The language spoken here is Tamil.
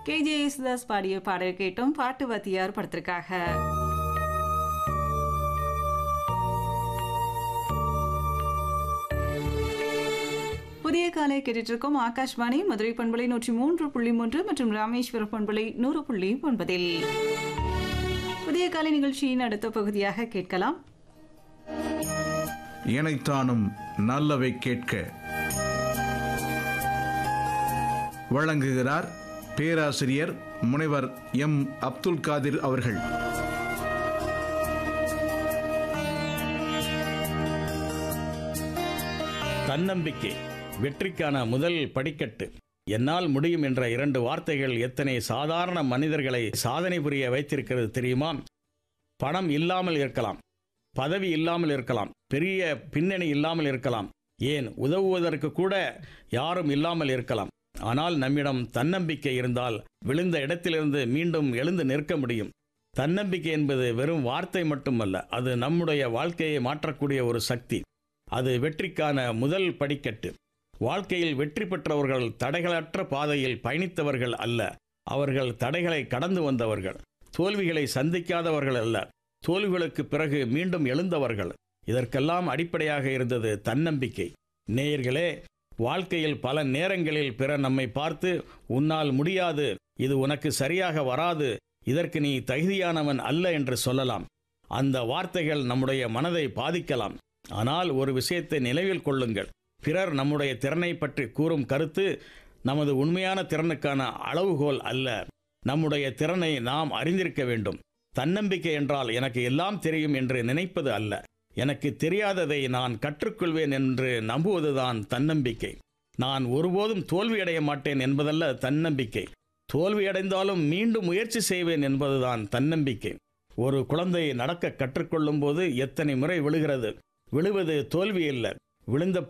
கே ஜே யேசுதாஸ் பாடிய பாடல் கேட்டோம் பாட்டு வாத்தியார் படத்திற்காக புதிய காலை கேட்டுட்டு இருக்கோம் ஆகாஷ்வாணி மதுரை பண்பலை நூற்றி மூன்று புள்ளி மூன்று மற்றும் ராமேஸ்வர பண்பலை நூறு புள்ளி ஒன்பதில் புதிய காலை நிகழ்ச்சியின் அடுத்த பகுதியாக கேட்கலாம் இணைத்தானும் நல்லவை கேட்க வழங்குகிறார் பேராசிரியர் முனைவர் எம் அப்துல் காதிர் அவர்கள் தன்னம்பிக்கை வெற்றிக்கான முதல் படிக்கட்டு என்னால் முடியும் என்ற இரண்டு வார்த்தைகள் எத்தனை சாதாரண மனிதர்களை சாதனை புரிய வைத்திருக்கிறது தெரியுமா பணம் இல்லாமல் இருக்கலாம் பதவி இல்லாமல் இருக்கலாம் பெரிய பின்னணி இல்லாமல் இருக்கலாம் ஏன் உதவுவதற்கு கூட யாரும் இல்லாமல் இருக்கலாம் ஆனால் நம்மிடம் தன்னம்பிக்கை இருந்தால் விழுந்த இடத்திலிருந்து மீண்டும் எழுந்து நிற்க முடியும் தன்னம்பிக்கை என்பது வெறும் வார்த்தை மட்டுமல்ல அது நம்முடைய வாழ்க்கையை மாற்றக்கூடிய ஒரு சக்தி அது வெற்றிக்கான முதல் படிக்கட்டு வாழ்க்கையில் வெற்றி பெற்றவர்கள் தடைகளற்ற பாதையில் பயணித்தவர்கள் அல்ல அவர்கள் தடைகளை கடந்து வந்தவர்கள் தோல்விகளை சந்திக்காதவர்கள் அல்ல தோல்விகளுக்கு பிறகு மீண்டும் எழுந்தவர்கள் இதற்கெல்லாம் அடிப்படையாக இருந்தது தன்னம்பிக்கை நேயர்களே வாழ்க்கையில் பல நேரங்களில் பிறர் நம்மை பார்த்து உன்னால் முடியாது இது உனக்கு சரியாக வராது இதற்கு நீ தகுதியானவன் அல்ல என்று சொல்லலாம் அந்த வார்த்தைகள் நம்முடைய மனதை பாதிக்கலாம் ஆனால் ஒரு விஷயத்தை நினைவில் கொள்ளுங்கள் பிறர் நம்முடைய திறனை பற்றி கூறும் கருத்து நமது உண்மையான திறனுக்கான அளவுகோல் அல்ல நம்முடைய திறனை நாம் அறிந்திருக்க வேண்டும் தன்னம்பிக்கை என்றால் எனக்கு எல்லாம் தெரியும் என்று நினைப்பது அல்ல எனக்கு தெரியாததை நான் கற்றுக்கொள்வேன் என்று நம்புவதுதான் தன்னம்பிக்கை நான் ஒருபோதும் தோல்வியடைய மாட்டேன் என்பதல்ல தன்னம்பிக்கை தோல்வியடைந்தாலும் மீண்டும் முயற்சி செய்வேன் என்பதுதான் தன்னம்பிக்கை ஒரு குழந்தை நடக்க கற்றுக்கொள்ளும் போது எத்தனை முறை விழுகிறது விழுவது தோல்வி இல்லை விழுந்த